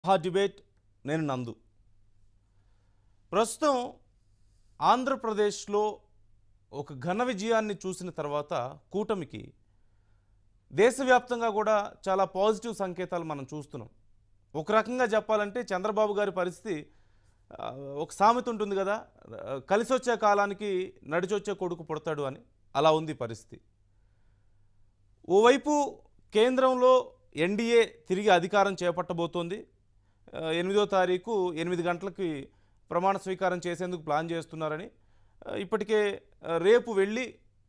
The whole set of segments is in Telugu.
మహా డిబేట్ నేను నందు ప్రస్తుతం ఆంధ్రప్రదేశ్లో ఒక ఘన విజయాన్ని చూసిన తర్వాత కూటమికి దేశవ్యాప్తంగా కూడా చాలా పాజిటివ్ సంకేతాలు మనం చూస్తున్నాం ఒక రకంగా చెప్పాలంటే చంద్రబాబు గారి పరిస్థితి ఆ, ఒక సామెత ఉంటుంది కదా ఆ, కలిసి వచ్చే కాలానికి నడిచొచ్చే కొడుకు పుడతాడు అని అలా ఉంది పరిస్థితి ఓవైపు కేంద్రంలో ఎన్డీఏ తిరిగి అధికారం చేపట్టబోతోంది ఆ, ఎనిమిదో తారీఖు ఎనిమిది గంటలకి ప్రమాణ స్వీకారం చేసేందుకు ప్లాన్ చేస్తున్నారని ఆ, ఇప్పటికే ఆ, రేపు వెళ్ళి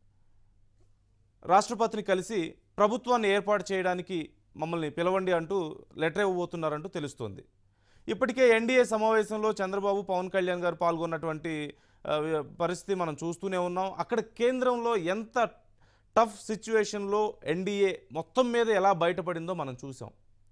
రాష్ట్రపతిని కలిసి ప్రభుత్వాన్ని ఏర్పాటు చేయడానికి మమ్మల్ని పిలవండి అంటూ లెటర్ ఇవ్వబోతున్నారంటూ తెలుస్తోంది ఇప్పటికే ఎన్డీఏ సమావేశంలో చంద్రబాబు పవన్ కళ్యాణ్ గారు పాల్గొన్నటువంటి ఆ, పరిస్థితి మనం చూస్తూనే ఉన్నాం అక్కడ కేంద్రంలో ఎంత టఫ్ సిచ్యువేషన్లో ఎన్డీఏ మొత్తం మీద ఎలా బయటపడిందో మనం చూసాం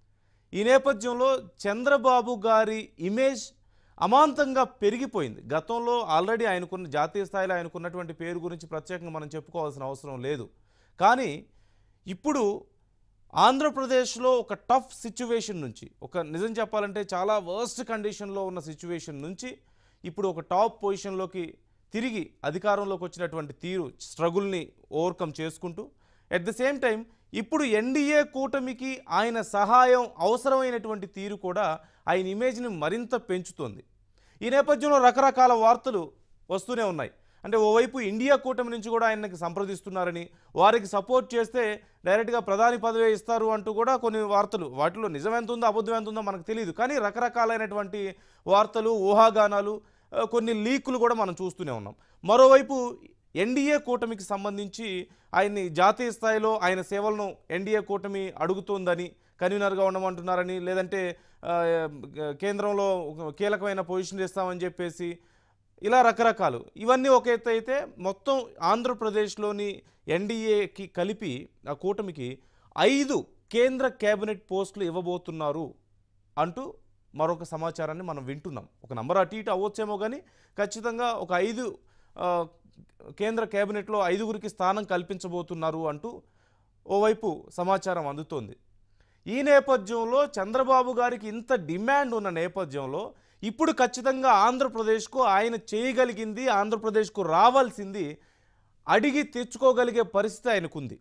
ఈ నేపథ్యంలో చంద్రబాబు గారి ఇమేజ్ అమాంతంగా పెరిగిపోయింది గతంలో ఆల్రెడీ ఆయనకున్న జాతీయ స్థాయిలో ఆయనకున్నటువంటి పేరు గురించి ప్రత్యేకంగా మనం చెప్పుకోవాల్సిన అవసరం లేదు కానీ ఇప్పుడు ఆంధ్రప్రదేశ్లో ఒక టఫ్ సిచ్యువేషన్ నుంచి ఒక నిజం చెప్పాలంటే చాలా వర్స్ట్ కండిషన్లో ఉన్న సిచ్యువేషన్ నుంచి ఇప్పుడు ఒక టాప్ పొజిషన్లోకి తిరిగి అధికారంలోకి వచ్చినటువంటి తీరు స్ట్రగుల్ని ఓవర్కమ్ చేసుకుంటూ ఎట్ ద సేమ్ టైం ఇప్పుడు ఎన్డీఏ కూటమికి ఆయన సహాయం అవసరమైనటువంటి తీరు కూడా ఆయన ఇమేజ్ని మరింత పెంచుతోంది ఈ నేపథ్యంలో రకరకాల వార్తలు వస్తూనే ఉన్నాయి అంటే ఓవైపు ఇండియా కూటమి నుంచి కూడా ఆయనకి సంప్రదిస్తున్నారని వారికి సపోర్ట్ చేస్తే డైరెక్ట్గా ప్రధాని పదవి ఇస్తారు అంటూ కూడా కొన్ని వార్తలు వాటిలో నిజం ఎంత ఉందో అబద్ధం ఎంత ఉందో మనకు తెలియదు కానీ రకరకాలైనటువంటి వార్తలు ఊహాగానాలు ఆ, కొన్ని లీకులు కూడా మనం చూస్తూనే ఉన్నాం మరోవైపు ఎన్డీఏ కూటమికి సంబంధించి ఆయన్ని జాతీయ స్థాయిలో ఆయన సేవలను ఎన్డీఏ కూటమి అడుగుతోందని కన్వీనర్గా ఉండమంటున్నారని లేదంటే ఆ, కేంద్రంలో ఒక కీలకమైన పొజిషన్ ఇస్తామని చెప్పేసి ఇలా రకరకాలు ఇవన్నీ ఒక ఎత్తు అయితే మొత్తం ఆంధ్రప్రదేశ్లోని ఎన్డీఏకి కలిపి ఆ కూటమికి ఐదు కేంద్ర కేబినెట్ పోస్టులు ఇవ్వబోతున్నారు అంటూ మరొక సమాచారాన్ని మనం వింటున్నాం ఒక నంబర్ అటు ఇటు అవ్వచ్చేమో కానీ ఖచ్చితంగా ఒక ఐదు ఆ, కేంద్ర కేబినెట్లో ఐదుగురికి స్థానం కల్పించబోతున్నారు అంటూ ఓవైపు సమాచారం అందుతోంది ఈ నేపథ్యంలో చంద్రబాబు గారికి ఇంత డిమాండ్ ఉన్న నేపథ్యంలో ఇప్పుడు ఖచ్చితంగా ఆంధ్రప్రదేశ్కు ఆయన చేయగలిగింది ఆంధ్రప్రదేశ్కు రావాల్సింది అడిగి తెచ్చుకోగలిగే పరిస్థితి ఆయనకుంది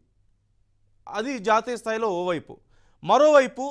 అది జాతీయ స్థాయిలో ఓవైపు మరోవైపు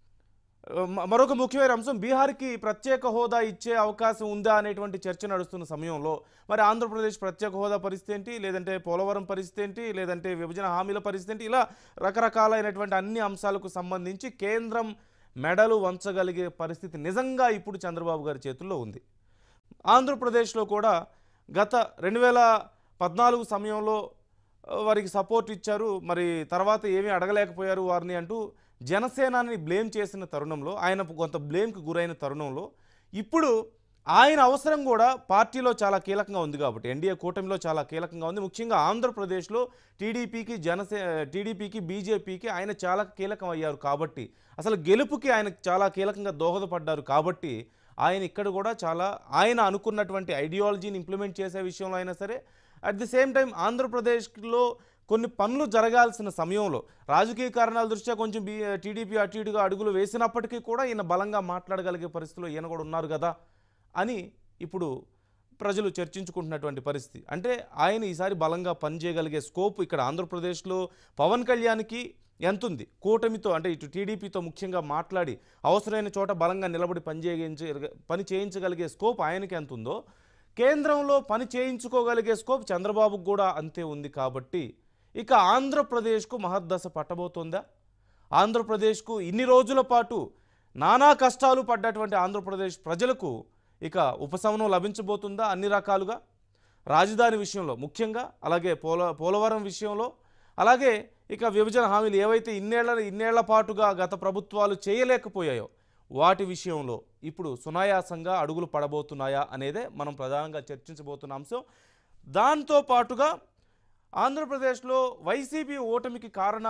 ఆ, మ- మరొక ముఖ్యమైన అంశం బీహార్కి ప్రత్యేక హోదా ఇచ్చే అవకాశం ఉందా అనేటువంటి చర్చ నడుస్తున్న సమయంలో మరి ఆంధ్రప్రదేశ్ ప్రత్యేక హోదా పరిస్థితి ఏంటి లేదంటే పోలవరం పరిస్థితి ఏంటి లేదంటే విభజన హామీల పరిస్థితి ఏంటి ఇలా రకరకాలైనటువంటి అన్ని అంశాలకు సంబంధించి కేంద్రం మెడలు వంచగలిగే పరిస్థితి నిజంగా ఇప్పుడు చంద్రబాబు గారి చేతుల్లో ఉంది ఆంధ్రప్రదేశ్లో కూడా గత రెండు వేల పద్నాలుగు సమయంలో ఆ, వారికి సపోర్ట్ ఇచ్చారు మరి తర్వాత ఏమీ అడగలేకపోయారు వారిని అంటూ జనసేనాని బ్లేమ్ చేసిన తరుణంలో ఆయన కొంత బ్లేమ్కి గురైన తరుణంలో ఇప్పుడు ఆయన అవసరం కూడా పార్టీలో చాలా కీలకంగా ఉంది కాబట్టి ఎన్డీఏ కూటమిలో చాలా కీలకంగా ఉంది ముఖ్యంగా ఆంధ్రప్రదేశ్లో టీడీపీకి జనసే టీడీపీకి బీజేపీకి ఆయన చాలా కీలకం అయ్యారు కాబట్టి అసలు గెలుపుకి ఆయన చాలా కీలకంగా దోహదపడ్డారు కాబట్టి ఆయన ఇక్కడ కూడా చాలా ఆయన అనుకున్నటువంటి ఐడియాలజీని ఇంప్లిమెంట్ చేసే విషయంలో అయినా సరే అట్ ది సేమ్ టైం ఆంధ్రప్రదేశ్లో కొన్ని పనులు జరగాల్సిన సమయంలో రాజకీయ కారణాల దృష్ట్యా కొంచెం బీ టీడీపీ అటు ఇటుగా అడుగులు వేసినప్పటికీ కూడా ఈయన బలంగా మాట్లాడగలిగే పరిస్థితిలో ఈయన కూడా ఉన్నారు కదా అని ఇప్పుడు ప్రజలు చర్చించుకుంటున్నటువంటి పరిస్థితి అంటే ఆయన ఈసారి బలంగా పనిచేయగలిగే స్కోప్ ఇక్కడ ఆంధ్రప్రదేశ్లో పవన్ కళ్యాణ్కి ఎంతుంది కూటమితో అంటే ఇటు టీడీపీతో ముఖ్యంగా మాట్లాడి అవసరమైన చోట బలంగా నిలబడి పని చేయించ పని చేయించగలిగే స్కోప్ ఆయనకి ఎంత ఉందో కేంద్రంలో పని చేయించుకోగలిగే స్కోప్ చంద్రబాబుకు కూడా అంతే ఉంది కాబట్టి ఇక ఆంధ్రప్రదేశ్కు మహద్దశ పట్టబోతోందా ఆంధ్రప్రదేశ్కు ఇన్ని రోజుల పాటు నానా కష్టాలు పడ్డటువంటి ఆంధ్రప్రదేశ్ ప్రజలకు ఇక ఉపశమనం లభించబోతుందా అన్ని రకాలుగా రాజధాని విషయంలో ముఖ్యంగా అలాగే పోల పోలవరం విషయంలో అలాగే ఇక విభజన హామీలు ఏవైతే ఇన్నేళ్ల ఇన్నేళ్ల పాటుగా గత ప్రభుత్వాలు చేయలేకపోయాయో వాటి విషయంలో ఇప్పుడు సునాయాసంగా అడుగులు పడబోతున్నాయా అనేదే మనం ప్రధానంగా చర్చించబోతున్న అంశం దాంతో పాటుగా ఆంధ్రప్రదేశ్లో వైసీపీ ఓటమికి కారణం